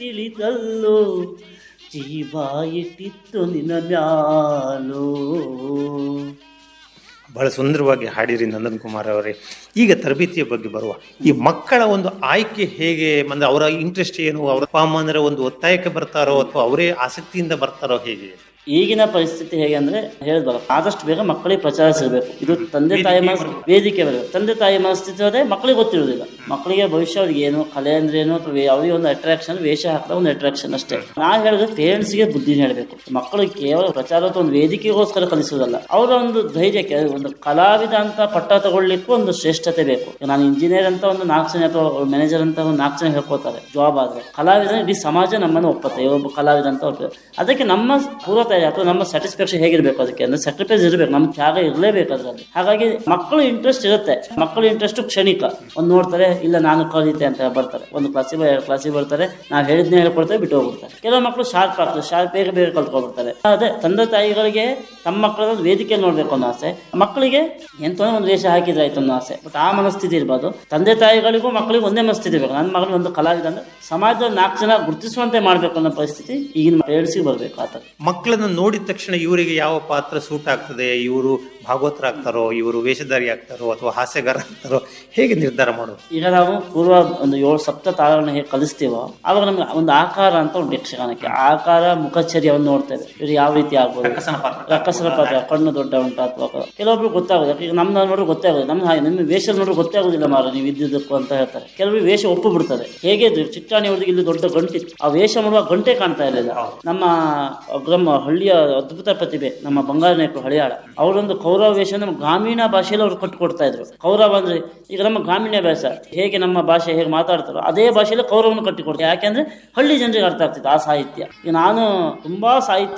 ತಿಳಿತಲ್ಲೋ ಜೀವ ಇಟ್ಟಿತ್ತು ನಿನ್ನ ಮ್ಯಾಲೋ ಬಹಳ ಸುಂದರವಾಗಿ ಹಾಡಿರಿ ನಂದನ್ ಕುಮಾರ್ ಅವರೇ ಈಗ ತರಬೇತಿಯ ಬಗ್ಗೆ ಬರುವ ಈ ಮಕ್ಕಳ ಒಂದು ಆಯ್ಕೆ ಹೇಗೆ ಅಂದ್ರೆ ಅವರ ಇಂಟ್ರೆಸ್ಟ್ ಏನು ಅವರ ಅಪ್ಪ ಅಮ್ಮಂದ್ರೆ ಒಂದು ಒತ್ತಾಯಕ್ಕೆ ಬರ್ತಾರೋ ಅಥವಾ ಅವರೇ ಆಸಕ್ತಿಯಿಂದ ಬರ್ತಾರೋ ಹೇಗೆ ಈಗಿನ ಪರಿಸ್ಥಿತಿ ಹೇಗೆ ಅಂದ್ರೆ ಹೇಳಿದ್ವಲ್ಲ ಆದಷ್ಟು ಬೇಗ ಮಕ್ಕಳಿಗೆ ಪ್ರಚಾರ ಸಿಗಬೇಕು ಇದು ತಂದೆ ತಾಯಿ ಮನಸ್ ವೇದಿಕೆ ಬರಬೇಕು ತಂದೆ ತಾಯಿ ಮನಸ್ಥಿತಿ ಹೋದ್ರೆ ಮಕ್ಕಳಿಗೆ ಗೊತ್ತಿರುವುದಿಲ್ಲ ಮಕ್ಕಳಿಗೆ ಭವಿಷ್ಯ ಅವ್ರಿಗೆ ಏನು ಕಲೆ ಅಂದ್ರೆ ಏನು ಅಥವಾ ವೇ- ಅವ್ರಿಗೆ ಒಂದು ಅಟ್ರಾಕ್ಷನ್ ವೇಷ ಹಾಕಿದ ಒಂದು ಅಟ್ರಾಕ್ಷನ್ ಅಷ್ಟೇ ನಾ ಹೇಳಿದ್ರೆ ಪೇರೆಂಟ್ಸ್ಗೆ ಬುದ್ಧಿನ ಹೇಳಬೇಕು ಮಕ್ಕಳಿಗೆ ಕೇವಲ ಪ್ರಚಾರ ಅಥವಾ ಒಂದು ವೇದಿಕೆಗೋಸ್ಕರ ಕಲಿಸುವುದಲ್ಲ ಅವರ ಒಂದು ಧೈರ್ಯಕ್ಕೆ ಒಂದು ಕಲಾವಿದ ಅಂತ ಪಟ್ಟ ತಗೊಳ್ಲಿಕ್ಕೂ ಒಂದು ಶ್ರೇಷ್ಠತೆ ಬೇಕು ಈಗ ನಾನು ಇಂಜಿನಿಯರ್ ಅಂತ ಒಂದು ನಾಲ್ಕು ಜನ ಅಥವಾ ಮ್ಯಾನೇಜರ್ ಅಂತ ಒಂದು ನಾಲ್ಕು ಜನ ಹೇಳ್ಕೊತಾರೆ ಜಾಬ್ ಆದ್ರೆ ಕಲಾವಿದ ಇಡೀ ಸಮಾಜ ನಮ್ಮನ್ನು ಒಪ್ಪತ್ತೆ ಒಬ್ಬ ಕಲಾವಿದ ಅಂತ ಒಪ್ಪ ಅದಕ್ಕೆ ನಮ್ಮ ಪೂರ್ವ ತಯಾರಿ ಅಥವಾ ನಮ್ಮ ಸ್ಯಾಟಿಸ್ಫ್ಯಾಕ್ಷನ್ ಹೇಗಿರ್ಬೇಕು ಅದಕ್ಕೆ ಅಂದ್ರೆ ಸ್ಯಾಕ್ರಿಫೈಸ್ ಇರಬೇಕು ನಮ್ಮ ತ್ಯಾಗ ಇರಲೇಬೇಕು ಅದರಲ್ಲಿ ಹಾಗಾಗಿ ಮಕ್ಕಳು ಇಂಟ್ರೆಸ್ಟ್ ಇರುತ್ತೆ ಮಕ್ಕಳ ಇಂಟ್ರೆಸ್ಟ್ ಕ್ಷಣಿಕ ಒಂದು ನೋಡ್ತಾರೆ ಇಲ್ಲ ನಾನು ಕಲಿತೆ ಅಂತ ಬರ್ತಾರೆ ಒಂದು ಕ್ಲಾಸಿಗೆ ಎರಡು ಕ್ಲಾಸಿಗೆ ಬರ್ತಾರೆ ನಾವು ಹೇಳಿದ್ನೇ ಹೇಳ್ಕೊಡ್ತೇವೆ ಬಿಟ್ಟು ಹೋಗ್ಬಿಡ್ತಾರೆ ಕೆಲವು ಮಕ್ಕಳು ಶಾರ್ಪ್ ಆಗ್ತದೆ ಶಾರ್ಪ್ ಬೇಗ ಬೇಗ ಕಲ್ತ್ಕೊಳ್ಬಿಡ್ತಾರೆ ಅದೇ ತಂದೆ ತಾಯಿಗಳಿಗೆ ತಮ್ಮ ಮಕ್ಕಳ ಒಂದು ವೇದಿಕೆಯಲ್ಲಿ ನೋಡ್ಬೇಕು ಅನ್ನೋ ಆಸೆ ಮಕ್ಕಳಿಗೆ ಎಂತ ಒಂದು ವೇಷ ಹಾಕಿದ್ರೆ ಆಯ್ತು ಅನ್ನೋ ಆಸೆ ಬಟ್ ಆ ಮನಸ್ಥಿತಿ ಇರ್ಬೋದು ತಂದೆ ತಾಯಿಗಳಿಗೂ ಮಕ್ಕಳಿಗೂ ಒಂದೇ ಮನಸ್ಥಿತಿ ಇರಬೇಕು ನನ್ನ ಮಗಳು ಒಂದು ಕಲಾವಿದ ಅಂದ್ರೆ ಸಮಾಜದಲ್ಲಿ ನಾಲ್ಕು ಜನ ಗುರುತಿಸುವಂತೆ ಮಾಡಬೇಕು ಅನ್ನೋ ಪರಿಸ್ಥಿತಿ ಈಗಿನ ಪೇರೆಂಟ್ಸಿಗೆ ಬರಬೇಕು ಆ ಥರ ಮಕ್ಕಳನ್ನು ನೋಡಿದ ತಕ್ಷಣ ಇವರಿಗೆ ಯಾವ ಪಾತ್ರ ಸೂಟ್ ಆಗ್ತದೆ ಇವರು ಭಾಗವತರಾಗ್ತಾರೋ ಇವರು ವೇಷಧಾರಿ ಆಗ್ತಾರೋ ಅಥವಾ ಹಾಸ್ಯಗಾರ ಆಗ್ತಾರೋ ಹೇಗೆ ನಿರ್ಧಾರ ಮಾಡೋದು ಈಗ ನಾವು ಪೂರ್ವ ಒಂದು ಏಳು ಸಪ್ತ ತಾಳಗಳನ್ನ ಹೇಗೆ ಕಲಿಸ್ತೀವೋ ಆವಾಗ ನಮ್ಗೆ ಒಂದು ಆಕಾರ ಅಂತ ಉಂಟು ಯಕ್ಷಗಾನಕ್ಕೆ ಆಕಾರ ಮುಖಚರ್ಯವನ್ನು ನೋಡ್ತೇವೆ ಇವ್ರು ಯಾವ ರೀತಿ ಆಗ್ಬೋದು ರಕ್ಕಸನ ಪಾತ್ರ ಕಣ್ಣು ದೊಡ್ಡ ಉಂಟು ಅಥವಾ ಕೆಲವೊಬ್ರು ಗೊತ್ತಾಗೋದು ಈಗ ನಮ್ದು ನೋಡ್ರೆ ಗೊತ್ತಾಗೋದು ನಮ್ಮ ಹಾಗೆ ನಿಮ್ಮ ವೇಷ ನೋಡ್ರೆ ಗೊತ್ತಾಗೋದಿಲ್ಲ ಮಾರ ನೀವು ಇದ್ದಿದ್ದಕ್ಕೂ ಅಂತ ಹೇಳ್ತಾರೆ ಕೆಲವರು ವೇಷ ಒಪ್ಪು ಬಿಡ್ತಾರೆ ಹೇಗೆ ಇದು ಚಿಟ್ಟಾಣಿ ಅವ್ರಿಗೆ ಇಲ್ಲಿ ದೊಡ್ಡ ಗಂಟೆ ಆ ವೇಷ ಮಾಡುವ ಗಂಟೆ ಕಾಣ್ತಾ ಇರಲಿಲ್ಲ ನಮ್ಮ ನಮ್ಮ ಹಳ್ಳಿಯ ಅದ್ಭುತ ಪ್ರತಿಭೆ ನಮ್ಮ ಬಂಗಾರ ನಾಯಕರು ಹಳಿಯಾಳ ಅವರೊಂದು ಕೌರವ ವೇಷ ನಮ್ಮ ಗ್ರಾಮೀಣ ಭಾಷೆಯಲ್ಲಿ ಅವ್ರು ಕಟ್ಟಿಕೊಡ್ತಾ ಇದ್ರು ಕೌರವ ಅಂದ್ರೆ ಈಗ ನಮ್ಮ ಗ್ರಾಮೀಣ ಭಾಷೆ ಹೇಗೆ ನಮ್ಮ ಭಾಷೆ ಹೇಗೆ ಮಾತಾಡ್ತಾರೋ ಅದೇ ಭಾಷೆಯಲ್ಲಿ ಕೌರವವನ್ನು ಕಟ್ಟಿಕೊಡ್ತಾರೆ ಯಾಕೆಂದ್ರೆ ಹಳ್ಳಿ ಜನರಿಗೆ ಅರ್ಥ ಆಗ್ತಿತ್ತು ಆ ಸಾಹಿತ್ಯ ಈಗ ನಾನು ತುಂಬಾ ಸಾಹಿತ್ಯ